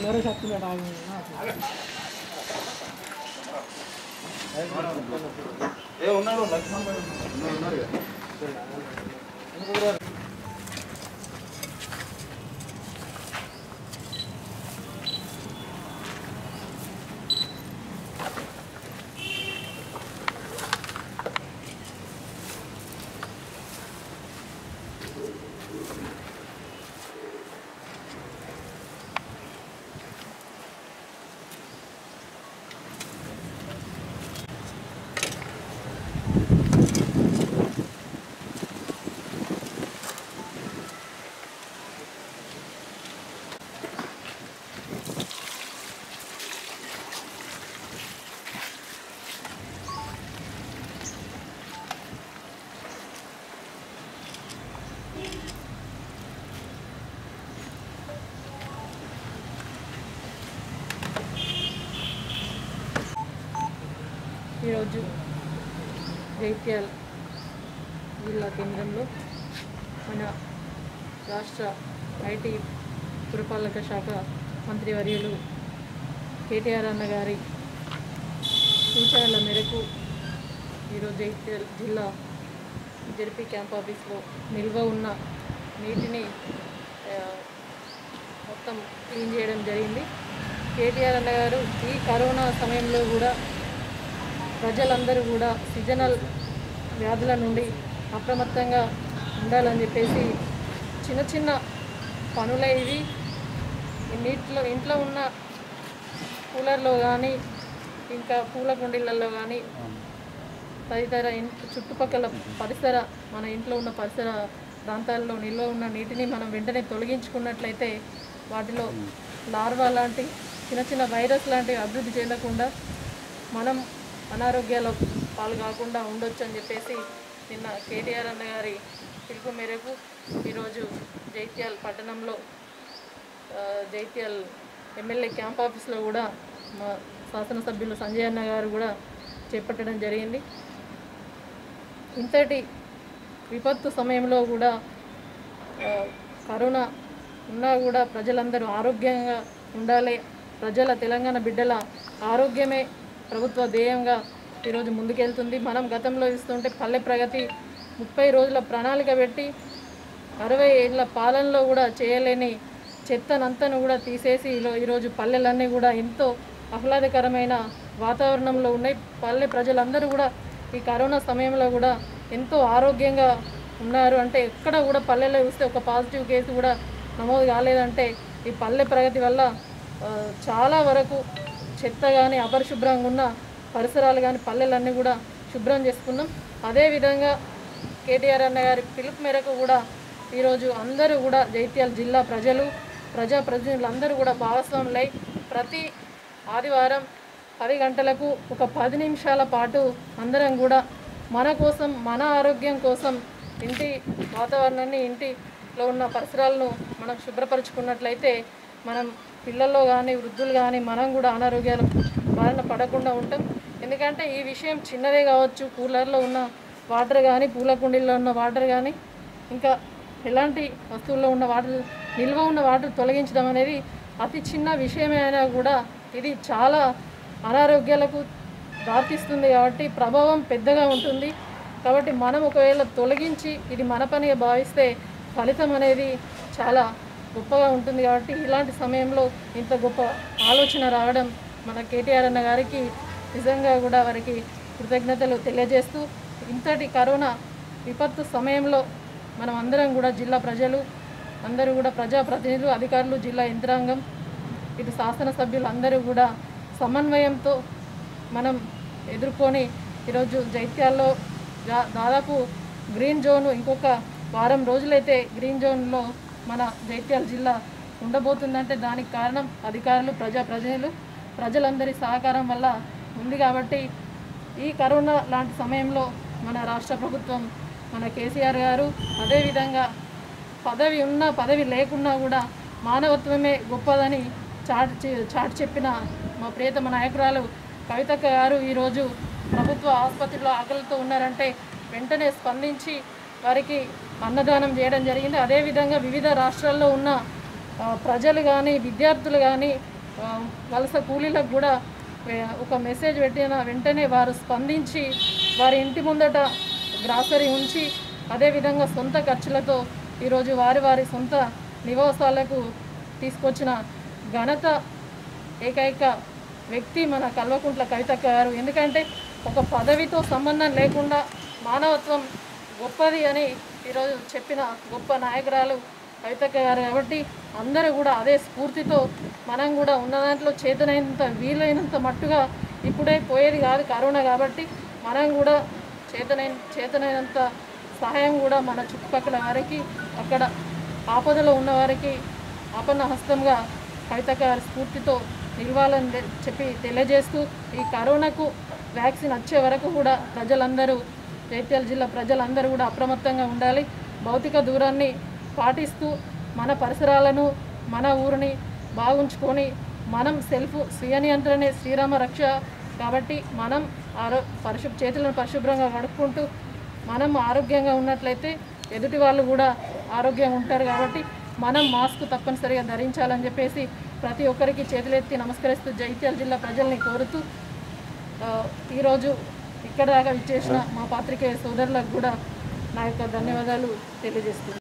ఎవరో చెప్తున్నాడు ఆగు. ఏ ఉన్నాడు లక్ష్మణ్ ఉన్నారు ఈరోజు జైత్యాల్ జిల్లా కేంద్రంలో మన రాష్ట్ర ఐటీ పురపాలక శాఖ మంత్రివర్యులు కేటీఆర్ అన్న గారి సూచనల మేరకు ఈరోజు జైత్యాల్ జిల్లా జెడ్పీ క్యాంప్ ఆఫీస్లో నిల్వ ఉన్న నీటిని ఆ, మొత్తం క్లీన్ చేయడం జరిగింది కేటీఆర్ అన్న గారు ఈ కరోనా సమయంలో కూడా ప్రజలందరూ కూడా సీజనల్ వ్యాధుల నుండి అప్రమత్తంగా ఉండాలని చెప్పేసి చిన్న చిన్న పనులే ఇవి ఈ నీటిలో ఇంట్లో ఉన్న కూలర్లో కానీ ఇంకా పూల కుండీలలో కానీ తదితర ఇన్ చుట్టుపక్కల పరిసర మన ఇంట్లో ఉన్న పరిసర ప్రాంతాల్లో నిల్వ ఉన్న నీటిని మనం వెంటనే తొలగించుకున్నట్లయితే వాటిలో లార్వా లాంటి చిన్న చిన్న వైరస్ లాంటివి అభివృద్ధి చెందకుండా మనం అనారోగ్యాల పాలు కాకుండా ఉండొచ్చు అని చెప్పేసి నిన్న కేటీఆర్ అన్న గారి పిలుపు మేరకు ఈరోజు జైత్యాల్ పట్టణంలో ఆ, జైత్యాల్ ఎమ్మెల్యే క్యాంప్ ఆఫీస్లో కూడా మా శాసనసభ్యులు సంజయ్ అన్న గారు కూడా చేపట్టడం జరిగింది ఇంతటి విపత్తు సమయంలో కూడా ఆ, కరోనా ఉన్నా కూడా ప్రజలందరూ ఆరోగ్యంగా ఉండాలి ప్రజల తెలంగాణ బిడ్డల ఆరోగ్యమే ప్రభుత్వ ధ్యేయంగా ఈరోజు ముందుకెళ్తుంది మనం గతంలో ఇస్తుంటే పల్లె ప్రగతి ముప్పై రోజుల ప్రణాళిక పెట్టి అరవై ఏళ్ళ పాలనలో కూడా చేయలేని చెత్తనంతను కూడా తీసేసి ఈరో- ఈరోజు పల్లెలన్నీ కూడా ఎంతో ఆహ్లాదకరమైన వాతావరణంలో ఉన్నాయి పల్లె ప్రజలందరూ కూడా ఈ కరోనా సమయంలో కూడా ఎంతో ఆరోగ్యంగా ఉన్నారు అంటే ఎక్కడ కూడా పల్లెలో చూస్తే ఒక పాజిటివ్ కేసు కూడా నమోదు కాలేదంటే ఈ పల్లె ప్రగతి వల్ల ఆ, చాలా వరకు చెత్త కానీ అపరిశుభ్రంగా ఉన్న పరిసరాలు కానీ పల్లెలన్నీ కూడా శుభ్రం చేసుకున్నాం అదేవిధంగా కేటీఆర్ అన్న గారి పిలుపు మేరకు కూడా ఈరోజు అందరూ కూడా జైత్యాల జిల్లా ప్రజలు ప్రజాప్రతినిధులు అందరూ కూడా భాగస్వాములై ప్రతి ఆదివారం పది గంటలకు ఒక పది నిమిషాల పాటు అందరం కూడా మన కోసం మన ఆరోగ్యం కోసం ఇంటి వాతావరణాన్ని ఇంటిలో ఉన్న పరిసరాలను మనం శుభ్రపరచుకున్నట్లయితే మనం పిల్లల్లో కానీ వృద్ధులు కానీ మనం కూడా అనారోగ్యాల బారిన పడకుండా ఉంటాం ఎందుకంటే ఈ విషయం చిన్నదే కావచ్చు కూలర్లో ఉన్న వాటర్ కానీ పూల కుండీల్లో ఉన్న వాటర్ కానీ ఇంకా ఎలాంటి వస్తువుల్లో ఉన్న వాటర్ నిల్వ ఉన్న వాటర్ తొలగించడం అనేది అతి చిన్న విషయమే అయినా కూడా ఇది చాలా అనారోగ్యాలకు దారితీస్తుంది కాబట్టి ప్రభావం పెద్దగా ఉంటుంది కాబట్టి మనం ఒకవేళ తొలగించి ఇది మన పనిగా భావిస్తే ఫలితం అనేది చాలా గొప్పగా ఉంటుంది కాబట్టి ఇలాంటి సమయంలో ఇంత గొప్ప ఆలోచన రావడం మన కేటీఆర్ అన్న గారికి నిజంగా కూడా వారికి కృతజ్ఞతలు తెలియజేస్తూ ఇంతటి కరోనా విపత్తు సమయంలో మనం అందరం కూడా జిల్లా ప్రజలు అందరూ కూడా ప్రజాప్రతినిధులు అధికారులు జిల్లా యంత్రాంగం ఇటు శాసనసభ్యులు అందరూ కూడా సమన్వయంతో మనం ఎదుర్కొని ఈరోజు జైత్యాల్లో దా- దాదాపు గ్రీన్ జోన్ ఇంకొక వారం రోజులైతే గ్రీన్ జోన్లో మన జైత్యాల జిల్లా ఉండబోతుందంటే దానికి కారణం అధికారులు ప్రజాప్రతినిధులు ప్రజలందరి సహకారం వల్ల ఉంది కాబట్టి ఈ కరోనా లాంటి సమయంలో మన రాష్ట్ర ప్రభుత్వం మన కేసీఆర్ గారు అదేవిధంగా పదవి ఉన్నా పదవి లేకున్నా కూడా మానవత్వమే గొప్పదని చాటి చె- చాటి చెప్పిన మా ప్రియతమ నాయకురాలు కవితక్క గారు ఈరోజు ప్రభుత్వ ఆసుపత్రిలో ఆకలితో ఉన్నారంటే వెంటనే స్పందించి వారికి అన్నదానం చేయడం జరిగింది అదేవిధంగా వివిధ రాష్ట్రాల్లో ఉన్న ఆ, ప్రజలు కానీ విద్యార్థులు కానీ ఆ, వలస కూలీలకు కూడా ఏ, ఒక మెసేజ్ పెట్టిన వెంటనే వారు స్పందించి వారి ఇంటి ముందట గ్రాసరీ ఉంచి అదేవిధంగా సొంత ఖర్చులతో ఈరోజు వారి వారి సొంత నివాసాలకు తీసుకొచ్చిన ఘనత ఏకైక వ్యక్తి మన కల్వకుంట్ల కవితక్క గారు ఎందుకంటే ఒక పదవితో సంబంధం లేకుండా మానవత్వం గొప్పది అని ఈరోజు చెప్పిన గొప్ప నాయకురాలు కవితక్క గారు కాబట్టి అందరూ కూడా అదే స్ఫూర్తితో మనం కూడా ఉన్న దాంట్లో చేతనైనంత వీలైనంత మట్టుగా ఇప్పుడే పోయేది కాదు కరోనా కాబట్టి మనం కూడా చేతనైన చేతనైనంత సహాయం కూడా మన చుట్టుపక్కల వారికి అక్కడ ఆపదలో ఉన్న వారికి ఆపన్న హస్తంగా కవితక్క గారి స్ఫూర్తితో నిలవాలని తె- చెప్పి తెలియజేస్తూ ఈ కరోనాకు వ్యాక్సిన్ వచ్చే వరకు కూడా ప్రజలందరూ జైత్యాల జిల్లా ప్రజలందరూ కూడా అప్రమత్తంగా ఉండాలి భౌతిక దూరాన్ని పాటిస్తూ మన పరిసరాలను మన ఊరిని బాగుంచుకొని మనం సెల్ఫ్ స్వీయ నియంత్రణే శ్రీరామ రక్ష కాబట్టి మనం ఆరో పరిశు చేతులను పరిశుభ్రంగా కడుక్కుంటూ మనం ఆరోగ్యంగా ఉన్నట్లయితే ఎదుటి వాళ్ళు కూడా ఆరోగ్యంగా ఉంటారు కాబట్టి మనం మాస్క్ తప్పనిసరిగా ధరించాలని చెప్పేసి ప్రతి ఒక్కరికి చేతులెత్తి నమస్కరిస్తూ జైత్యాల జిల్లా ప్రజల్ని కోరుతూ ఆ, ఈరోజు ఇక్కడ దాకా ఇచ్చేసిన మా పాత్రికేయ సోదరులకు కూడా నా యొక్క ధన్యవాదాలు తెలియజేస్తున్నాను